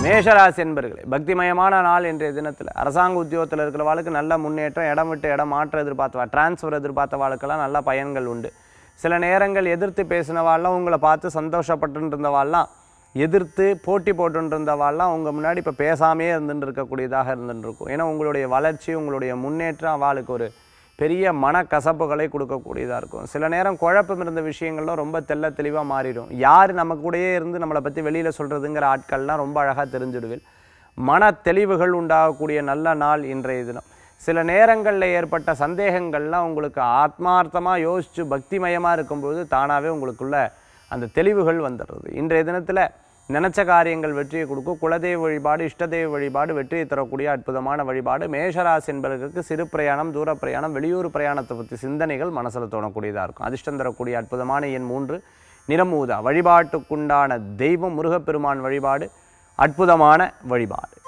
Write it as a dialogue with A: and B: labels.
A: மேஷராசி என்பர்களே பக்திமயமான நாள் இன்றைய தினத்தில் அரசாங்க உத்தியோகத்தில் இருக்கிறவாளுக்கு நல்ல முன்னேற்றம் இடம் விட்டு இடம் மாற்றம் எதிர்பார்த்தவா டிரான்ஸ்ஃபர் எதிர்பார்த்தவாளுக்கெல்லாம் நல்ல பயன்கள் உண்டு சில நேரங்கள் எதிர்த்து பேசினவாள்லாம் உங்களை பார்த்து சந்தோஷப்பட்டு இருந்தவாள்லாம் எதிர்த்து போட்டி போட்டு இருந்தவாள்லாம் உங்கள் முன்னாடி இப்போ பேசாமையே இருந்துட்டு இருக்கக்கூடியதாக இருந்துட்டு இருக்கும் ஏன்னா உங்களுடைய வளர்ச்சி உங்களுடைய முன்னேற்றம் அவளுக்கு ஒரு பெரிய மனக்கசப்புகளை கொடுக்கக்கூடியதாக இருக்கும் சில நேரம் குழப்பம் இருந்த விஷயங்கள்லாம் ரொம்ப தெள்ள தெளிவாக மாறிடும் யார் நம்ம கூடயே இருந்து நம்மளை பற்றி வெளியில் சொல்கிறதுங்கிற ஆட்கள்லாம் ரொம்ப அழகாக தெரிஞ்சிடுவில் மன தெளிவுகள் உண்டாகக்கூடிய நல்ல நாள் இன்றைய தினம் சில நேரங்களில் ஏற்பட்ட சந்தேகங்கள்லாம் உங்களுக்கு ஆத்மார்த்தமாக யோசித்து பக்திமயமாக இருக்கும்போது தானாகவே உங்களுக்குள்ள அந்த தெளிவுகள் வந்துடுறது இன்றைய தினத்தில் நினச்ச காரியங்கள் வெற்றியை கொடுக்கும் குலதெய்வ வழிபாடு இஷ்டதெய்வ வழிபாடு வெற்றியை தரக்கூடிய அற்புதமான வழிபாடு மேஷராசி என்பவர்களுக்கு சிறு பிரயாணம் தூர பிரயாணம் வெளியூர் பிரயாணத்தை பற்றி சிந்தனைகள் மனசில் தோணக்கூடியதாக இருக்கும் அதிர்ஷ்டம் தரக்கூடிய அற்புதமான எண் மூன்று நிறமூதா வழிபாட்டுக்குண்டான தெய்வம் முருகப்பெருமான் வழிபாடு அற்புதமான வழிபாடு